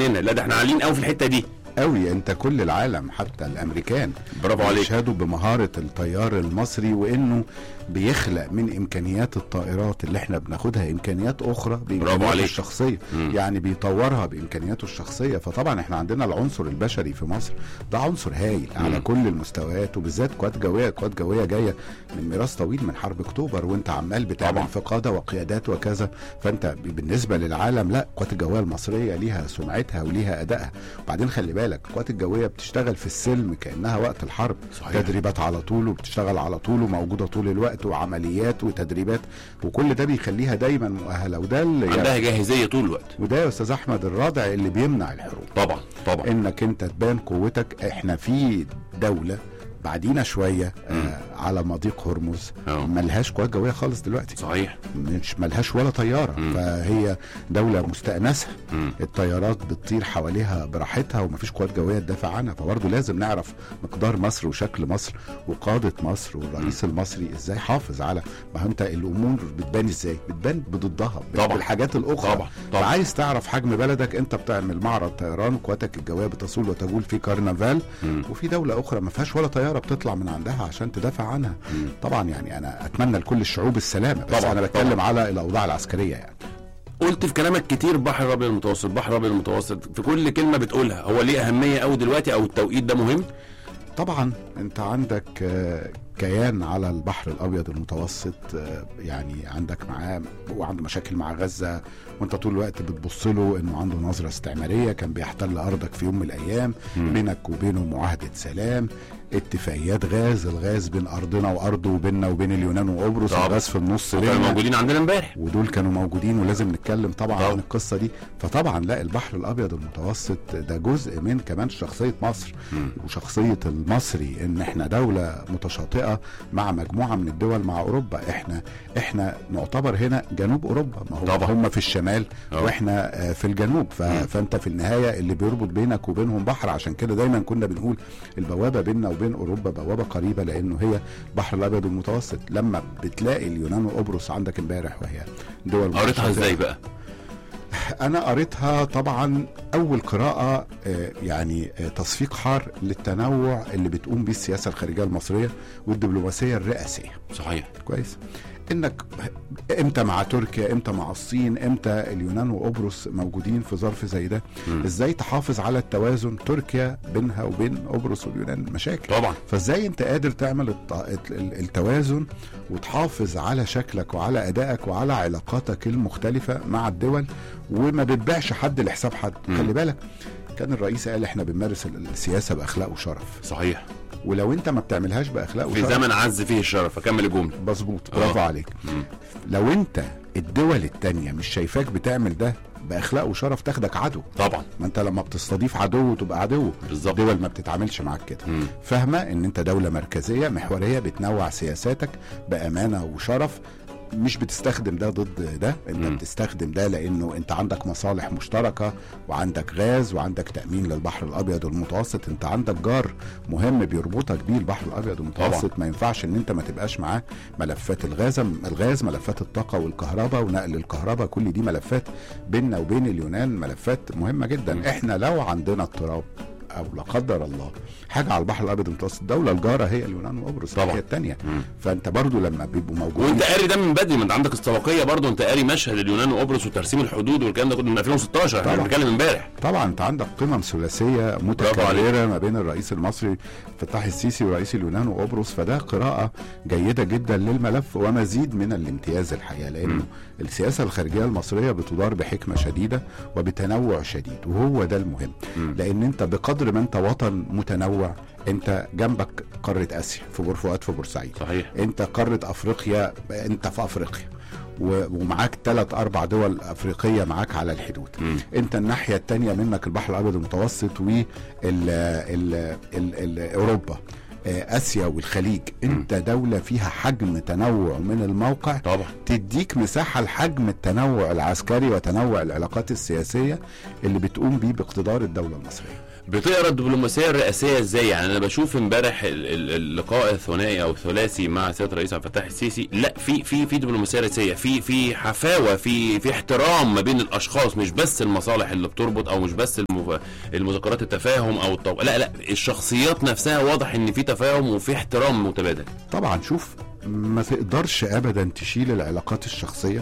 هنا لا ده احنا عاليين قوي في الحته دي قوي انت كل العالم حتى الامريكان برافو عليك بيشهدوا بمهاره الطيار المصري وانه بيخلق من امكانيات الطائرات اللي احنا بناخدها امكانيات اخرى بامكانياته عليك. الشخصيه مم. يعني بيطورها بامكانياته الشخصيه فطبعا احنا عندنا العنصر البشري في مصر ده عنصر هايل على مم. كل المستويات وبالذات قوات جويه قوات جويه جايه من ميراث طويل من حرب اكتوبر وانت عمال بتعمل طبعا. في قاده وقيادات وكذا فانت ب- بالنسبه للعالم لا القوات الجويه المصريه ليها سمعتها وليها ادائها وبعدين خلي بالك القوات الجويه بتشتغل في السلم كانها وقت الحرب صحيح. تدريبات على طول وبتشتغل على طول وموجوده طول الوقت وعمليات وتدريبات وكل ده بيخليها دايما مؤهله وده اللي عندها جاهزيه طول الوقت وده يا استاذ احمد الرادع اللي بيمنع الحروب طبعا طبعا انك انت تبان قوتك احنا في دوله بعدينا شويه آه على مضيق هرمز اه. ملهاش قوات جويه خالص دلوقتي صحيح مش ملهاش ولا طياره مم. فهي دوله مستانسه مم. الطيارات بتطير حواليها براحتها ومفيش قوات جويه تدافع عنها فبرضه لازم نعرف مقدار مصر وشكل مصر وقاده مصر والرئيس المصري ازاي حافظ على ما هو انت الامور بتبان ازاي؟ بتبان بضدها طبعا. بالحاجات الاخرى طبعا طبعا عايز تعرف حجم بلدك انت بتعمل معرض طيران وقواتك الجويه بتصول وتجول في كرنفال مم. وفي دوله اخرى ما فيهاش ولا طياره بتطلع من عندها عشان تدافع عنها مم. طبعا يعني انا اتمنى لكل الشعوب السلامه بس طبعا، انا بتكلم طبعا. على الاوضاع العسكريه يعني قلت في كلامك كتير بحر الابيض المتوسط بحر الابيض المتوسط في كل كلمه بتقولها هو ليه اهميه قوي دلوقتي او التوقيت ده مهم طبعا انت عندك آه، كيان على البحر الابيض المتوسط آه، يعني عندك معاه وعنده مشاكل مع غزه وانت طول الوقت بتبص له انه عنده نظره استعماريه كان بيحتل ارضك في يوم من الايام مم. بينك وبينه معاهده سلام اتفاقيات غاز الغاز بين ارضنا وارضه وبيننا وبين اليونان وقبرص طبعا. الغاز في النص كانوا بيننا موجودين عندنا امبارح ودول كانوا موجودين ولازم نتكلم طبعا طبعا. عن القصه دي فطبعا لا البحر الابيض المتوسط ده جزء من كمان شخصيه مصر مم. وشخصيه المصري ان احنا دوله متشاطئه مع مجموعه من الدول مع اوروبا احنا احنا نعتبر هنا جنوب اوروبا ما هو طبعا. هم في الشمال اه. واحنا آه، في الجنوب ف... مم. فانت في النهايه اللي بيربط بينك وبينهم بحر عشان كده دايما كنا بنقول البوابه بيننا وبين اوروبا بوابه قريبه لانه هي البحر الابيض المتوسط لما بتلاقي اليونان وقبرص عندك امبارح وهي دول قريتها متشابهة. ازاي بقى انا قريتها طبعا اول قراءه آه، يعني آه، تصفيق حار للتنوع اللي بتقوم بيه السياسه الخارجيه المصريه والدبلوماسيه الرئاسيه صحيح كويس انك امتى مع تركيا امتى مع الصين امتى اليونان وقبرص موجودين في ظرف زي ده مم. ازاي تحافظ على التوازن تركيا بينها وبين قبرص واليونان مشاكل طبعا فازاي انت قادر تعمل الت- ال- التوازن وتحافظ على شكلك وعلى ادائك وعلى علاقاتك المختلفه مع الدول وما بتبيعش حد لحساب حد مم. خلي بالك كان الرئيس قال احنا بنمارس ال- السياسه باخلاق وشرف صحيح ولو انت ما بتعملهاش باخلاق في وشرف زمن عز فيه الشرف اكمل الجمله مظبوط برافو آه. عليك مم. لو انت الدول التانية مش شايفاك بتعمل ده باخلاق وشرف تاخدك عدو طبعا ما انت لما بتستضيف عدو تبقى عدو بالظبط دول ما بتتعاملش معاك كده مم. فاهمه ان انت دوله مركزيه محوريه بتنوع سياساتك بامانه وشرف مش بتستخدم ده ضد ده انت مم. بتستخدم ده لانه انت عندك مصالح مشتركه وعندك غاز وعندك تامين للبحر الابيض والمتوسط انت عندك جار مهم بيربطك بيه البحر الابيض والمتوسط ما ينفعش ان انت ما تبقاش معاه ملفات الغاز الغاز ملفات الطاقه والكهرباء ونقل الكهرباء كل دي ملفات بيننا وبين اليونان ملفات مهمه جدا مم. احنا لو عندنا اضطراب او لا قدر الله حاجه على البحر الابيض المتوسط الدوله الجاره هي اليونان وقبرص طبعا. الناحيه الثانيه مم. فانت برضو لما بيبقوا موجودين وانت قاري ده من بدري ما انت عندك استباقيه برضه انت قاري مشهد اليونان وقبرص وترسيم الحدود والكلام ده كله من 2016 احنا طبعا. بنتكلم امبارح طبعا انت عندك قمم ثلاثيه برافو متكرره ما بين الرئيس المصري فتح السيسي ورئيس اليونان وقبرص فده قراءه جيده جدا للملف ومزيد من الامتياز الحقيقه لانه مم. السياسه الخارجيه المصريه بتدار بحكمه شديده وبتنوع شديد وهو ده المهم مم. لان انت بقدر ما انت وطن متنوع انت جنبك قاره اسيا في بور فؤاد في بورسعيد صحيح انت قاره افريقيا انت في افريقيا و- ومعاك ثلاث اربع دول افريقيه معاك على الحدود مم. انت الناحيه الثانيه منك البحر الابيض المتوسط و ال ال ال ال اوروبا آه، اسيا والخليج انت دوله فيها حجم تنوع من الموقع طبعا تديك مساحه لحجم التنوع العسكري وتنوع العلاقات السياسيه اللي بتقوم بيه باقتدار الدوله المصريه بتقرا الدبلوماسيه الرئاسيه ازاي يعني انا بشوف امبارح ال- ال- اللقاء الثنائي او الثلاثي مع سياده الرئيس عبد الفتاح السيسي لا في في في دبلوماسيه رئاسيه في في حفاوه في في احترام ما بين الاشخاص مش بس المصالح اللي بتربط او مش بس المف- المذكرات التفاهم او الطو... لا لا الشخصيات نفسها واضح ان في تفاهم وفي احترام متبادل طبعا شوف ما تقدرش ابدا تشيل العلاقات الشخصيه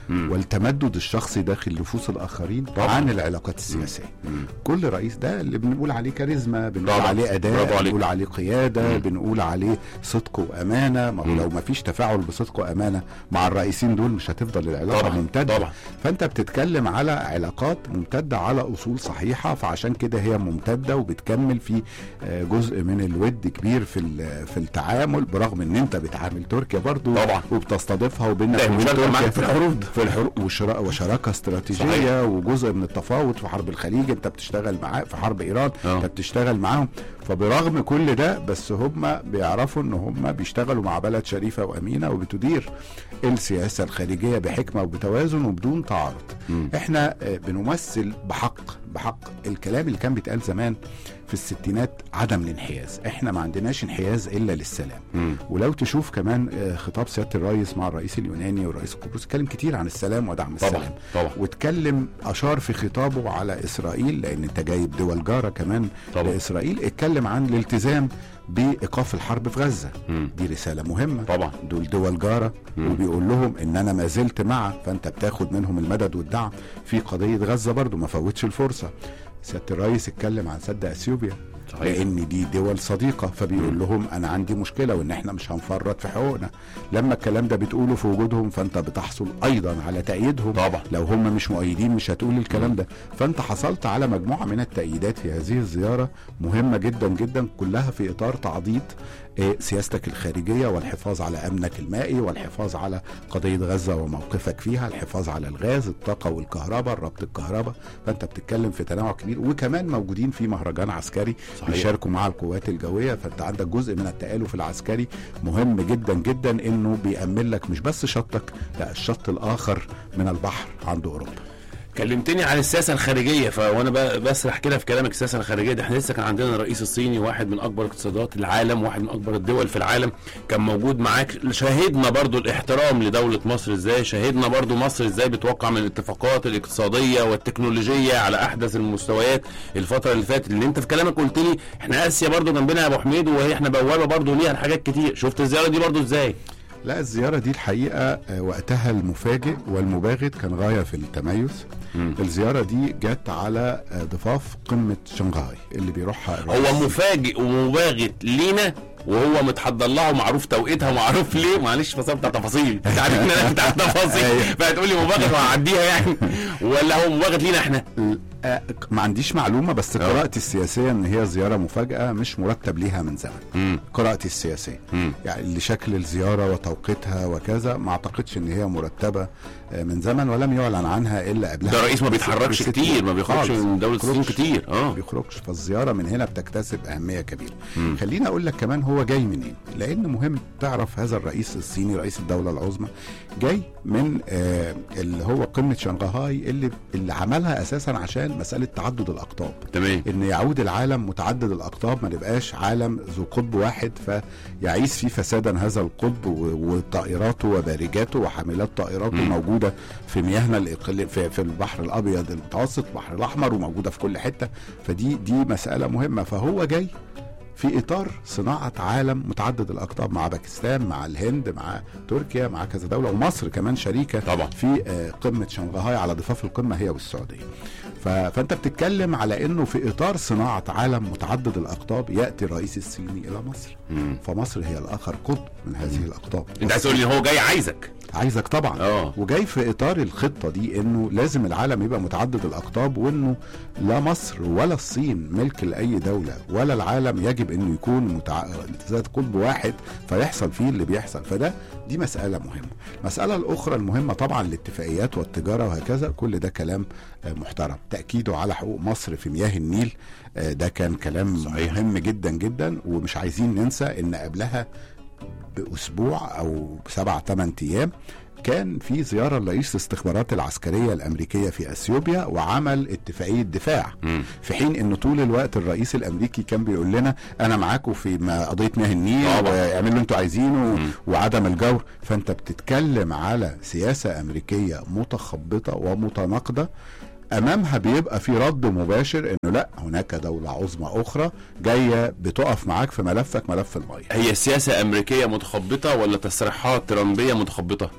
والتمدد الشخصي داخل نفوس الاخرين طبعاً. عن العلاقات السياسيه كل رئيس ده اللي بنقول عليه كاريزما بنقول طبعاً. عليه برافو اداء عليك. بنقول عليه قياده بنقول عليه صدق وامانه ما هو لو ما فيش تفاعل بصدق وامانه مع الرئيسين دول مش هتفضل العلاقه طبعاً. ممتده طبعاً. فانت بتتكلم على علاقات ممتده على اصول صحيحه فعشان كده هي ممتده وبتكمل في آه، جزء من الود كبير في ال- في التعامل برغم ان انت بتعامل تركيا برضو طبعا. وبتستضيفها وبينك لا، وبين مشاركة تركيا معاك في الحروب. في الحروب وشرا- وشراكه استراتيجيه صحيح. وجزء من التفاوض في حرب الخليج انت بتشتغل معاه في حرب ايران آه. انت بتشتغل معاهم فبرغم كل ده بس هم بيعرفوا ان هم بيشتغلوا مع بلد شريفه وامينه وبتدير السياسه الخارجيه بحكمه وبتوازن وبدون تعارض احنا آه، بنمثل بحق بحق الكلام اللي كان بيتقال زمان في الستينات عدم الانحياز احنا ما عندناش انحياز الا للسلام مم. ولو تشوف كمان آه، خطاب سياده الرئيس مع الرئيس اليوناني والرئيس القبرصي اتكلم كتير عن السلام ودعم طبعا السلام طبعا واتكلم اشار في خطابه على اسرائيل لان انت جايب دول جاره كمان طبعا. لاسرائيل اتكلم عن الالتزام بايقاف الحرب في غزه مم. دي رساله مهمه طبعا دول دول جاره مم. وبيقول لهم ان انا ما زلت مع فانت بتاخد منهم المدد والدعم في قضيه غزه برضو ما فوتش الفرصه سياده الرئيس اتكلم عن سد اثيوبيا صحيح. لان دي دول صديقه فبيقول لهم انا عندي مشكله وان احنا مش هنفرط في حقوقنا لما الكلام ده بتقوله في وجودهم فانت بتحصل ايضا على تأييدهم طبعا. لو هم مش مؤيدين مش هتقول الكلام ده فانت حصلت على مجموعه من التأييدات في هذه الزياره مهمه جدا جدا كلها في اطار تعضيد آه، سياستك الخارجيه والحفاظ على امنك المائي والحفاظ على قضيه غزه وموقفك فيها الحفاظ على الغاز الطاقه والكهرباء الربط الكهرباء فانت بتتكلم في تنوع كبير وكمان موجودين في مهرجان عسكري صحيح. بيشاركوا مع القوات الجويه فانت عندك جزء من التآلف العسكري مهم جدا جدا انه بيأمن لك مش بس شطك لا الشط الاخر من البحر عند اوروبا كلمتني عن السياسه الخارجيه ف وانا ب- بسرح كده في كلامك السياسه الخارجيه ده احنا لسه كان عندنا الرئيس الصيني واحد من اكبر اقتصادات العالم واحد من اكبر الدول في العالم كان موجود معاك شاهدنا برضو الاحترام لدوله مصر ازاي شاهدنا برضو مصر ازاي بتوقع من الاتفاقات الاقتصاديه والتكنولوجيه على احدث المستويات الفتره اللي فاتت اللي انت في كلامك قلت لي احنا اسيا برضو جنبنا يا ابو حميد وهي احنا بوابه برضو ليها حاجات كتير شفت الزياره دي برضو ازاي لا الزيارة دي الحقيقة آه، وقتها المفاجئ والمباغت كان غاية في التميز مم. الزيارة دي جت على آه، ضفاف قمة شنغهاي اللي بيروحها الرئيس. هو مفاجئ ومباغت لينا وهو متحضر لها ومعروف توقيتها ومعروف ليه معلش فصلت تفاصيل انت عارف ان انا بتاع تفاصيل أيوة. فهتقول لي مباغت وهعديها يعني ولا هو مباغت لينا احنا آه، ما عنديش معلومة بس قراءتي السياسية ان هي زيارة مفاجأة مش مرتب ليها من زمن مم. قراءتي السياسية مم. يعني لشكل الزيارة وتوقيتها وكذا ما اعتقدش ان هي مرتبة آه، من زمن ولم يعلن عنها الا قبلها ده الرئيس ما بيتحركش بست- كتير ما بيخرجش خالص. من دوله الصين بيخرجش. كتير ما اه بيخرجش فالزياره من هنا بتكتسب اهميه كبيره مم. خليني اقول لك كمان هو جاي منين لان مهم تعرف هذا الرئيس الصيني رئيس الدوله العظمى جاي من آه اللي هو قمه شنغهاي اللي اللي عملها اساسا عشان مساله تعدد الاقطاب تمام ان يعود العالم متعدد الاقطاب ما نبقاش عالم ذو قطب واحد فيعيش فيه فسادا هذا القطب و- وطائراته وبارجاته وحاملات طائراته مم. موجوده في مياهنا الإقليم في, في البحر الابيض المتوسط البحر الاحمر وموجوده في كل حته فدي دي مساله مهمه فهو جاي في اطار صناعه عالم متعدد الاقطاب مع باكستان مع الهند مع تركيا مع كذا دوله ومصر كمان شريكه طبعا. في آه، قمه شنغهاي على ضفاف القمه هي والسعوديه ف... فانت بتتكلم على انه في اطار صناعه عالم متعدد الاقطاب ياتي الرئيس الصيني الى مصر مم. فمصر هي الاخر قطب من هذه الاقطاب انت عايز تقول لي هو جاي عايزك عايزك طبعا اه وجاي في اطار الخطه دي انه لازم العالم يبقى متعدد الاقطاب وانه لا مصر ولا الصين ملك لاي دوله ولا العالم يجب انه يكون متع... ذات قطب واحد فيحصل فيه اللي بيحصل فده دي مساله مهمه المساله الاخرى المهمه طبعا الاتفاقيات والتجاره وهكذا كل ده كلام آه، محترم تاكيده على حقوق مصر في مياه النيل آه، ده كان كلام صحيح. مهم جدا جدا ومش عايزين ننسى ان قبلها باسبوع او سبع ثمان ايام كان في زياره لرئيس الاستخبارات العسكريه الامريكيه في اثيوبيا وعمل اتفاقيه دفاع مم. في حين ان طول الوقت الرئيس الامريكي كان بيقول لنا انا معاكم في ما- قضيه مياه النيل طبعا. واعملوا اللي انتوا عايزينه مم. وعدم الجور فانت بتتكلم على سياسه امريكيه متخبطه ومتناقضه امامها بيبقى في رد مباشر انه لا هناك دوله عظمى اخرى جايه بتقف معاك في ملفك ملف الميه هي سياسة أمريكية متخبطة ولا تصريحات ترامبية متخبطة؟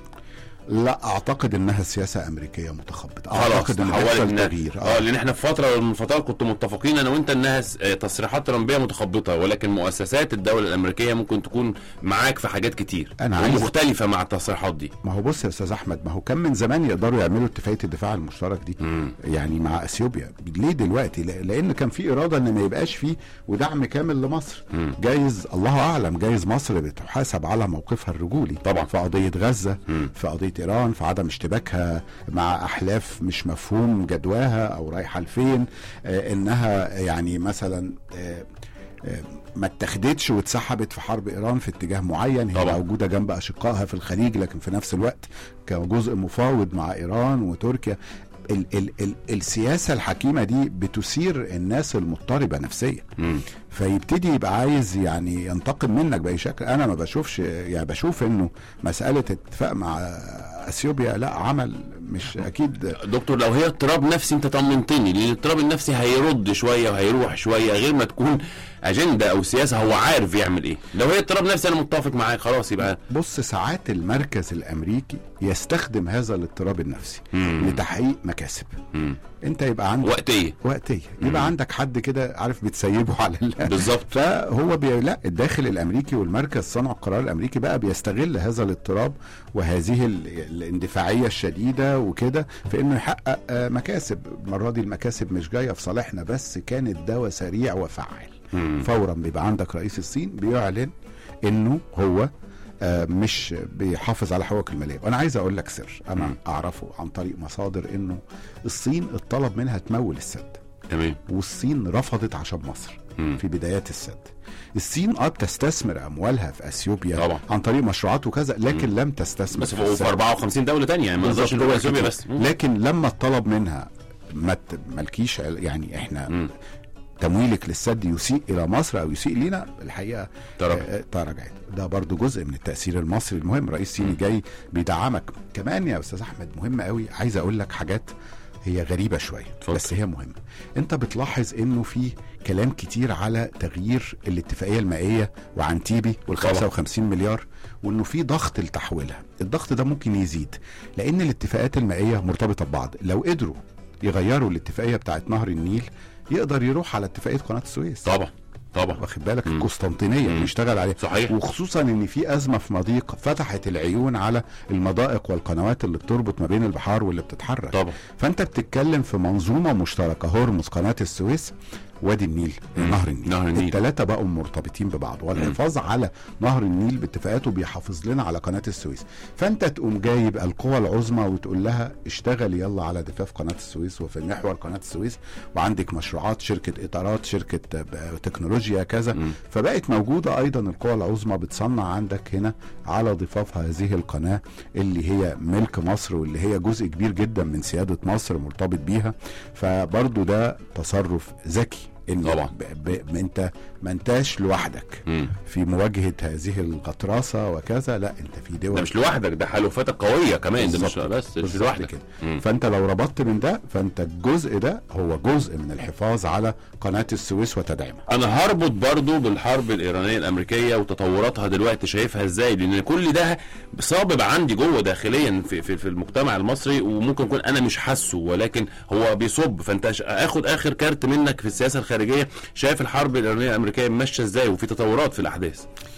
لا اعتقد انها سياسه امريكيه متخبطه خلاص اعتقد ان تحولت هيحصل إنها- تغيير اه لان احنا في فتره من الفترات كنت متفقين انا وانت انها س- آه، تصريحات ترامبيه متخبطه ولكن مؤسسات الدوله الامريكيه ممكن تكون معاك في حاجات كتير أنا عايز- ومختلفه مع التصريحات دي ما هو بص يا استاذ احمد ما هو كان من زمان يقدروا يعملوا اتفاقيه الدفاع المشترك دي مم. يعني مع اثيوبيا ليه دلوقتي لا- لان كان في اراده ان ما يبقاش فيه ودعم كامل لمصر مم. جايز الله اعلم جايز مصر بتحاسب على موقفها الرجولي طبعا. في قضيه غزه مم. في قضيه ايران في عدم اشتباكها مع احلاف مش مفهوم جدواها او رايحه لفين آه انها يعني مثلا آه آه، ما اتخذتش واتسحبت في حرب ايران في اتجاه معين هي طبعا. موجوده جنب اشقائها في الخليج لكن في نفس الوقت كجزء مفاوض مع ايران وتركيا ال ال ال السياسه الحكيمه دي بتثير الناس المضطربه نفسيا مم. فيبتدي يبقى عايز يعني ينتقم منك باي شكل انا ما بشوفش يعني بشوف انه مساله اتفاق مع اثيوبيا لا عمل مش اكيد دكتور لو هي اضطراب نفسي انت طمنتني لان الاضطراب النفسي هيرد شويه وهيروح شويه غير ما تكون اجنده او سياسه هو عارف يعمل ايه لو هي اضطراب نفسي انا متفق معاك خلاص يبقى بص ساعات المركز الامريكي يستخدم هذا الاضطراب النفسي مم. لتحقيق مكاسب مم. انت يبقى عندك وقتيه وقتيه يبقى مم. عندك حد كده عارف بتسيبه على ال... بالظبط فهو بي... لا الداخل الامريكي والمركز صنع القرار الامريكي بقى بيستغل هذا الاضطراب وهذه ال... الاندفاعيه الشديده وكده في انه يحقق آه، مكاسب المره دي المكاسب مش جايه في صالحنا بس كان الدواء سريع وفعال مم. فورا بيبقى عندك رئيس الصين بيعلن انه هو آه، مش بيحافظ على حقوق الماليه وانا عايز اقول لك سر انا مم. اعرفه عن طريق مصادر انه الصين اتطلب منها تمول السد تمام والصين رفضت عشان مصر مم. في بدايات السد الصين اه بتستثمر اموالها في اثيوبيا طبعا. عن طريق مشروعات وكذا لكن لم تستثمر بس في في السد. 54 دوله تانية يعني ما نقدرش بالظبط نقول هو اثيوبيا كده. بس مم. لكن لما اتطلب منها ما ت- مالكيش عل- يعني احنا مم. تمويلك للسد يسيء الى مصر او يسيء لينا الحقيقه تراجع. آه، آه، تراجعت ده برضو جزء من التاثير المصري المهم رئيس صيني جاي بيدعمك كمان يا استاذ احمد مهم قوي عايز اقول لك حاجات هي غريبه شويه اتفضل. بس هي مهمه انت بتلاحظ انه في كلام كتير على تغيير الاتفاقيه المائيه وعن تيبي وال طبعا. 55 مليار وانه في ضغط لتحويلها الضغط ده ممكن يزيد لان الاتفاقات المائيه مرتبطه ببعض لو قدروا يغيروا الاتفاقيه بتاعت نهر النيل يقدر يروح على اتفاقيه قناه السويس طبعا طبعا واخد بالك مم. القسطنطينيه مم. بيشتغل عليها صحيح. وخصوصا ان في ازمه في مضيق فتحت العيون على المضائق والقنوات اللي بتربط ما بين البحار واللي بتتحرك طبعا فانت بتتكلم في منظومه مشتركه هرمز قناه السويس وادي النيل مم. نهر النيل نهر النيل. الثلاثه بقوا مرتبطين ببعض والحفاظ على نهر النيل باتفاقاته بيحافظ لنا على قناه السويس فانت تقوم جايب القوى العظمى وتقول لها اشتغل يلا على ضفاف قناه السويس وفي محور قناه السويس وعندك مشروعات شركه اطارات شركه آه، تكنولوجيا كذا مم. فبقت موجوده ايضا القوى العظمى بتصنع عندك هنا على ضفاف هذه القناه اللي هي ملك مصر واللي هي جزء كبير جدا من سياده مصر مرتبط بيها فبرضو ده تصرف ذكي ان طبعا. ب... ب... انت ما انتاش لوحدك مم. في مواجهه هذه الغطرسه وكذا لا انت في دول ده مش لوحدك ده حلوفاتك قويه كمان ده مش بالظبط. بس مش بالظبط لوحدك كده. مم. فانت لو ربطت من ده فانت الجزء ده هو جزء من الحفاظ على قناه السويس وتدعيمها انا هربط برضو بالحرب الايرانيه الامريكيه وتطوراتها دلوقتي شايفها ازاي لان كل ده صابب عندي جوه داخليا في, في, في المجتمع المصري وممكن يكون انا مش حاسه ولكن هو بيصب فانت ش- اخد اخر كارت منك في السياسه الخارجيه شايف الحرب الايرانيه الامريكيه ماشيه ازاي وفي تطورات في الاحداث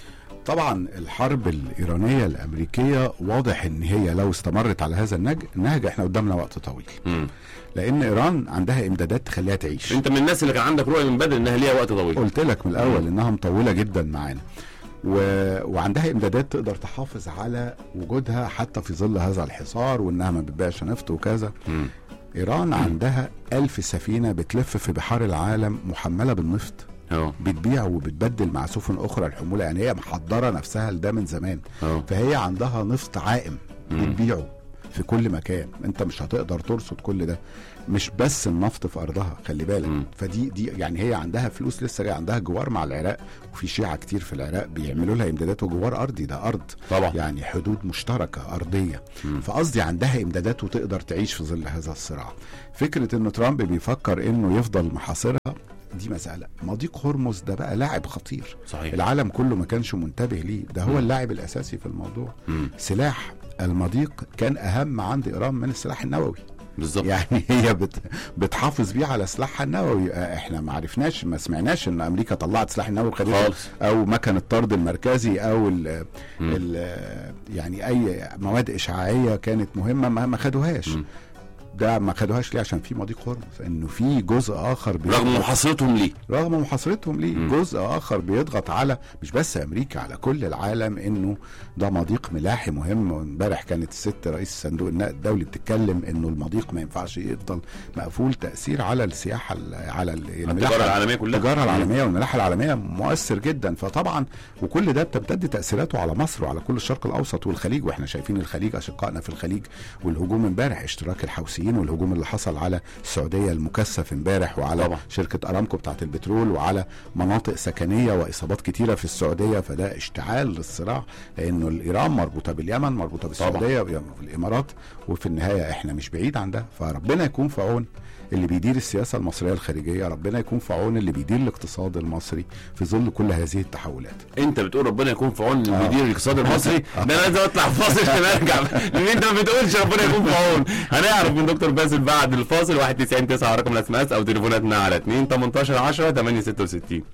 طبعا الحرب الايرانيه الامريكيه واضح ان هي لو استمرت على هذا النهج النهج احنا قدامنا وقت طويل مم. لان ايران عندها امدادات تخليها تعيش انت من الناس اللي كان عندك رؤيه من بدري انها ليها وقت طويل قلت لك من الاول انها مطوله جدا معانا و... وعندها امدادات تقدر تحافظ على وجودها حتى في ظل هذا الحصار وانها ما بتبيعش نفط وكذا مم. ايران عندها ألف سفينه بتلف في بحار العالم محمله بالنفط اه بتبيع وبتبدل مع سفن اخرى الحموله يعني هي محضره نفسها لده من زمان اه فهي عندها نفط عائم مم. بتبيعه في كل مكان انت مش هتقدر ترصد كل ده مش بس النفط في ارضها خلي بالك مم. فدي دي يعني هي عندها فلوس لسه جاي عندها جوار مع العراق وفي شيعة كتير في العراق بيعملوا لها امدادات وجوار ارضي ده ارض طبعا يعني حدود مشتركه ارضيه مم. فقصدي عندها امدادات وتقدر تعيش في ظل هذا الصراع فكره ان ترامب بيفكر انه يفضل محاصرها دي مسألة مضيق هرمز ده بقى لاعب خطير صحيح العالم كله ما كانش منتبه ليه ده هو اللاعب الأساسي في الموضوع مم. سلاح المضيق كان أهم عند إيران من السلاح النووي بالظبط يعني هي بت بتحافظ بيه على سلاحها النووي آه، احنا ما عرفناش ما سمعناش ان امريكا طلعت سلاح النووي خدته خالص او مكن الطرد المركزي او ال مم. ال يعني اي مواد اشعاعيه كانت مهمه ما ما خدوهاش مم. ده ما خدوهاش ليه عشان في مضيق هرمز انه في جزء اخر بيضغط- رغم محاصرتهم ليه رغم محاصرتهم ليه مم. جزء اخر بيضغط على مش بس امريكا على كل العالم انه ده مضيق ملاحي مهم وامبارح كانت الست رئيس صندوق النقد الدولي بتتكلم انه المضيق ما ينفعش يفضل مقفول تاثير على السياحه ال- على ال- التجاره العالميه كلها التجاره العالميه والملاحه العالميه مؤثر جدا فطبعا وكل ده بتمتد تاثيراته على مصر وعلى كل الشرق الاوسط والخليج واحنا شايفين الخليج اشقائنا في الخليج والهجوم امبارح اشتراك الحوثيين والهجوم اللي حصل على السعوديه المكثف امبارح وعلى طبعا. شركه ارامكو بتاعت البترول وعلى مناطق سكنيه واصابات كتيره في السعوديه فده اشتعال للصراع لانه الايران مربوطه باليمن مربوطه بالسعوديه وفي الامارات وفي النهايه احنا مش بعيد عن ده فربنا يكون في عون اللي بيدير السياسه المصريه الخارجيه ربنا يكون في عون اللي بيدير الاقتصاد المصري في ظل كل هذه التحولات انت بتقول ربنا يكون في عون آه. المدير الاقتصادي المصري ده انا لازم اطلع فاصل عشان ارجع لان انت ما بتقولش ربنا يكون في عون هنعرف من دكتور باسل بعد الفاصل 199 9 رقم الاس ام اس او تليفوناتنا على 2 18 10 8 66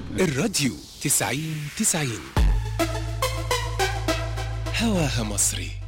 الراديو تسعين تسعين هواها مصري